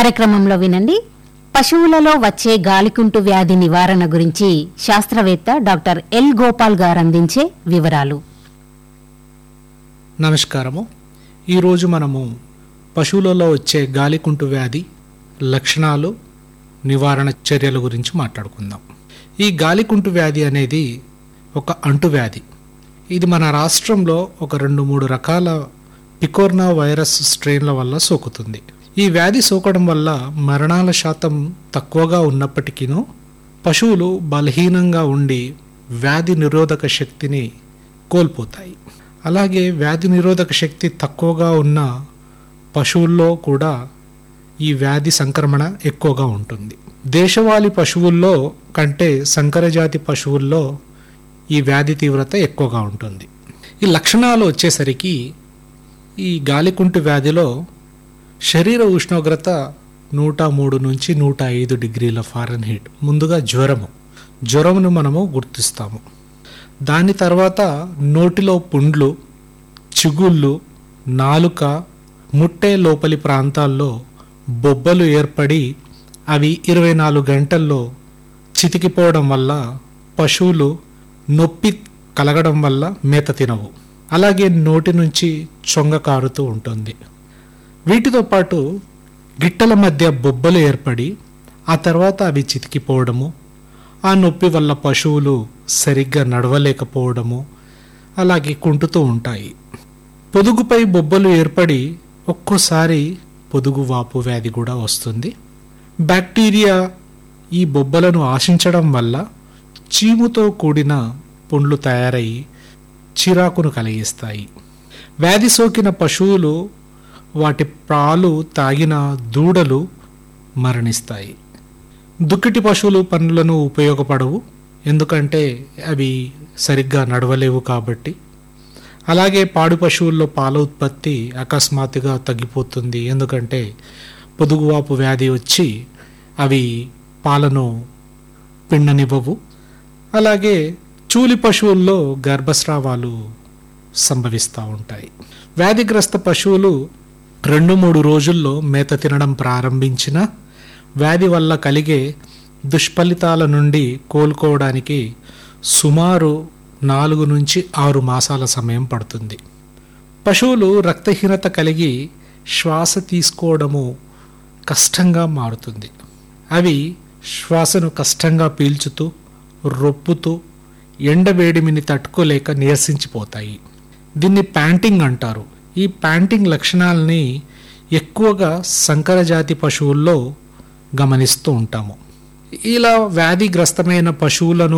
కార్యక్రమంలో వినండి పశువులలో వచ్చే గాలికుంటు వ్యాధి నివారణ గురించి శాస్త్రవేత్త డాక్టర్ ఎల్ గోపాల్ గారు అందించే వివరాలు నమస్కారము ఈరోజు మనము పశువులలో వచ్చే గాలికుంటు వ్యాధి లక్షణాలు నివారణ చర్యల గురించి మాట్లాడుకుందాం ఈ గాలికుంటు వ్యాధి అనేది ఒక అంటువ్యాధి ఇది మన రాష్ట్రంలో ఒక రెండు మూడు రకాల పికోర్నా వైరస్ స్ట్రెయిన్ల వల్ల సోకుతుంది ఈ వ్యాధి సోకడం వల్ల మరణాల శాతం తక్కువగా ఉన్నప్పటికీను పశువులు బలహీనంగా ఉండి వ్యాధి నిరోధక శక్తిని కోల్పోతాయి అలాగే వ్యాధి నిరోధక శక్తి తక్కువగా ఉన్న పశువుల్లో కూడా ఈ వ్యాధి సంక్రమణ ఎక్కువగా ఉంటుంది దేశవాళీ పశువుల్లో కంటే సంకరజాతి పశువుల్లో ఈ వ్యాధి తీవ్రత ఎక్కువగా ఉంటుంది ఈ లక్షణాలు వచ్చేసరికి ఈ గాలికుంటు వ్యాధిలో శరీర ఉష్ణోగ్రత నూట మూడు నుంచి నూట ఐదు డిగ్రీల ఫారెన్హీట్ ముందుగా జ్వరము జ్వరమును మనము గుర్తిస్తాము దాని తర్వాత నోటిలో పుండ్లు చిగుళ్ళు నాలుక ముట్టె లోపలి ప్రాంతాల్లో బొబ్బలు ఏర్పడి అవి ఇరవై నాలుగు గంటల్లో చితికిపోవడం వల్ల పశువులు నొప్పి కలగడం వల్ల మేత తినవు అలాగే నోటి నుంచి చొంగ కారుతూ ఉంటుంది వీటితో పాటు గిట్టల మధ్య బొబ్బలు ఏర్పడి ఆ తర్వాత అవి చితికిపోవడము ఆ నొప్పి వల్ల పశువులు సరిగ్గా నడవలేకపోవడము అలాగే కుంటుతూ ఉంటాయి పొదుగుపై బొబ్బలు ఏర్పడి ఒక్కోసారి పొదుగు వాపు వ్యాధి కూడా వస్తుంది బ్యాక్టీరియా ఈ బొబ్బలను ఆశించడం వల్ల చీముతో కూడిన పుండ్లు తయారై చిరాకును కలిగిస్తాయి వ్యాధి సోకిన పశువులు వాటి పాలు తాగిన దూడలు మరణిస్తాయి దుక్కిటి పశువులు పనులను ఉపయోగపడవు ఎందుకంటే అవి సరిగ్గా నడవలేవు కాబట్టి అలాగే పాడు పశువుల్లో పాల ఉత్పత్తి అకస్మాత్తుగా తగ్గిపోతుంది ఎందుకంటే పొదుగువాపు వ్యాధి వచ్చి అవి పాలను పిండనివ్వవు అలాగే చూలి పశువుల్లో గర్భస్రావాలు సంభవిస్తూ ఉంటాయి వ్యాధిగ్రస్త పశువులు రెండు మూడు రోజుల్లో మేత తినడం ప్రారంభించిన వ్యాధి వల్ల కలిగే దుష్ఫలితాల నుండి కోలుకోవడానికి సుమారు నాలుగు నుంచి ఆరు మాసాల సమయం పడుతుంది పశువులు రక్తహీనత కలిగి శ్వాస తీసుకోవడము కష్టంగా మారుతుంది అవి శ్వాసను కష్టంగా పీల్చుతూ రొప్పుతూ ఎండవేడిమిని తట్టుకోలేక నీరసించిపోతాయి దీన్ని ప్యాంటింగ్ అంటారు ఈ ప్యాంటింగ్ లక్షణాలని ఎక్కువగా సంకరజాతి పశువుల్లో గమనిస్తూ ఉంటాము ఇలా వ్యాధిగ్రస్తమైన పశువులను